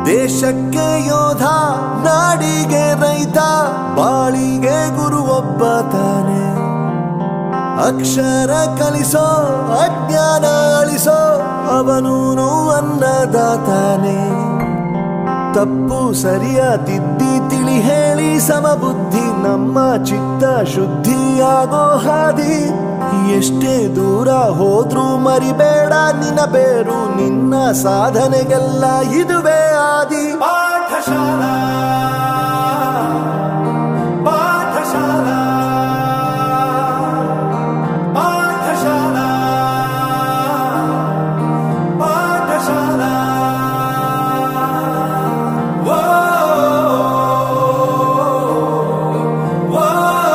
ದೇಶಕ್ಕೆ ಯೋಧ ನಾಡಿಗೆ ರೈತ ಬಾಳಿಗೆ ಗುರು ಒಬ್ಬ ತಾನೆ ಅಕ್ಷರ ಕಲಿಸೋ ಅಜ್ಞಾನ ಅಳಿಸೋ ಅವನೂನು ಅನ್ನದಾತಾನೆ ತಪ್ಪು ಸರಿಯ ತಿದ್ದಿ ತಿಳಿ ಹೇಳಿ ಸಮಬುದ್ಧಿ ನಮ್ಮ ಚಿತ್ತ ಶುದ್ಧಿಯಾಗೋ ಹಾದಿ ಎಷ್ಟೇ ದೂರ ಹೋದ್ರೂ ಮರಿಬೇಡ ನಿನ್ನ ಬೇರು ನಿನ್ನ ಸಾಧನೆಗೆಲ್ಲ ಇದುವೇ ಆದಿ ಪಾಠಶಾಲಾ ಪಾಠಶಾಲಾ ಪಾಠಶಾಲಾ ಪಾಠಶಾಲಾ ವೋ ವೋ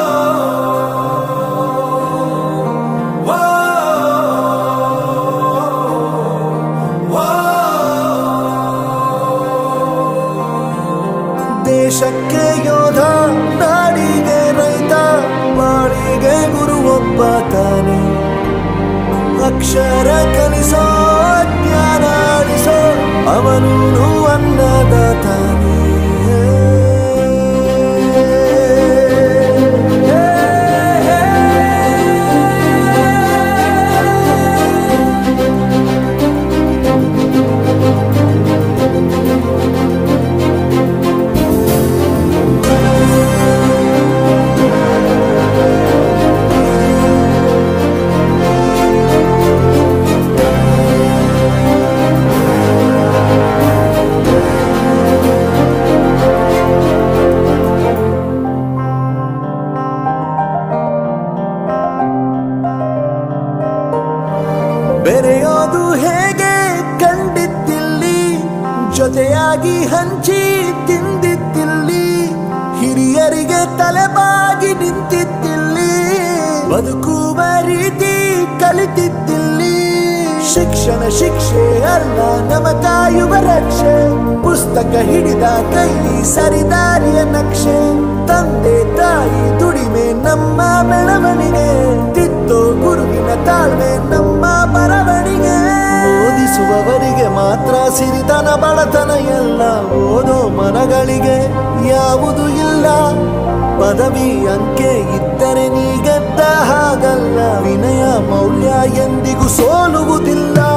ದೇಶಕ್ಕೆ ಯೋಧ ನಾಡಿಗೆ ರೈತ ಬಾಳಿಗೆ ಗುರು ಒಬ್ಬ ತಾನೆ ಅಕ್ಷರ ಕಲಿಸೋ ಜ್ಞಾನ ಅಳಿಸೋ ಅವನೂನು ಅನ್ನದಾತಾನೆ ಬೆರೆಯೋದು ಹೇಗೆ ಕಂಡಿದ್ದಿಲ್ಲಿ ಜೊತೆಯಾಗಿ ಹಂಚಿ ತಿಂದಿದ್ದಿಲ್ಲಿ ಹಿರಿಯರಿಗೆ ತಲೆಬಾಗಿ ನಿಂತಿದ್ದಿಲ್ಲಿ ಬದುಕುವ ರೀತಿ ಕಲಿತಿದ್ದಿಲ್ಲಿ ಶಿಕ್ಷಣ ಶಿಕ್ಷೆ ಅಲ್ಲ ನಮ ಕಾಯುವ ರಕ್ಷೆ ಪುಸ್ತಕ ಹಿಡಿದ ಕೈ ಸರಿದಾರಿಯ ನಕ್ಷೆ ತಂದೆ ತಾಯಿ ದುಡಿಮೆ ನಮ್ಮ ಬೆಳವಣಿಗೆ ತಿದ್ದೋ ಗುರುವಿನ ತಾಳ್ಮೆ ನಮ್ಮ ಬರವಣಿಗೆ ಓದಿಸುವವರಿಗೆ ಮಾತ್ರ ಸಿರಿತನ ಬಡತನ ಎಲ್ಲ ಓದೋ ಮನಗಳಿಗೆ ಯಾವುದು ಇಲ್ಲ ಪದವಿ ಅಂಕೆ ಇದ್ದರೆ ನೀ ಗೆದ್ದ ಹಾಗಲ್ಲ ವಿನಯ ಮೌಲ್ಯ ಎಂದಿಗೂ ಸೋಲುವುದಿಲ್ಲ